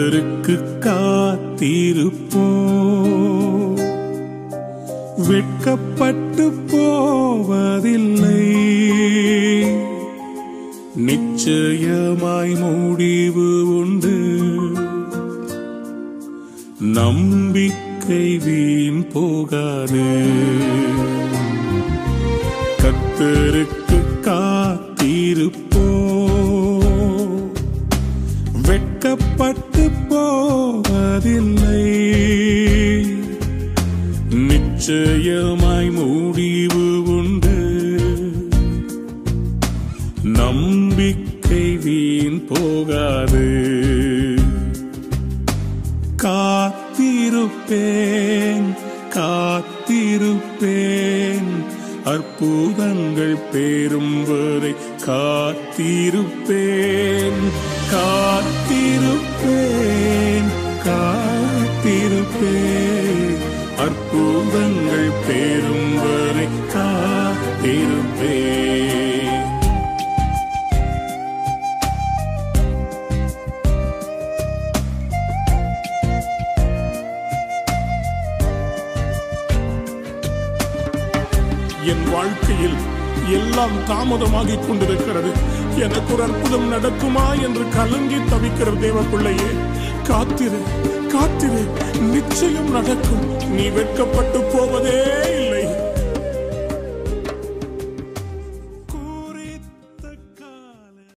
கத்தருக்கு காத்திருப்போ வெட்கப்பட்டு போவதில்லை நிச்சயமாய் முடிவு உண்டு நம்பிக்கை வீண் போகாது கத்தருக்கு காத்திருப்போ வெட்கப்பட்டு போவதில்லை நிச்சயமாய் முடிவு உண்டு நம்பிக்கை வீண் போகாது காத்திருப்பேன் காத்திருப்பேன் அற்புதங்கள் பேரும் வரை காத்திருப்பேன் காத்திருப்பேன் காத்திருப்பேன் அற்புதங்கள் பேரும் வரை காத்திருப்பேன் என் வாழ்க்கையில் எல்லாம் தாமதமாகிக் கொண்டிருக்கிறது எனக்கு ஒரு அற்புதம் நடக்குமா என்று கலங்கி தவிக்கிற தேவ பிள்ளையே காத்திரு காத்திரு நிச்சயம் நடக்கும் நீ வெட்கப்பட்டு போவதே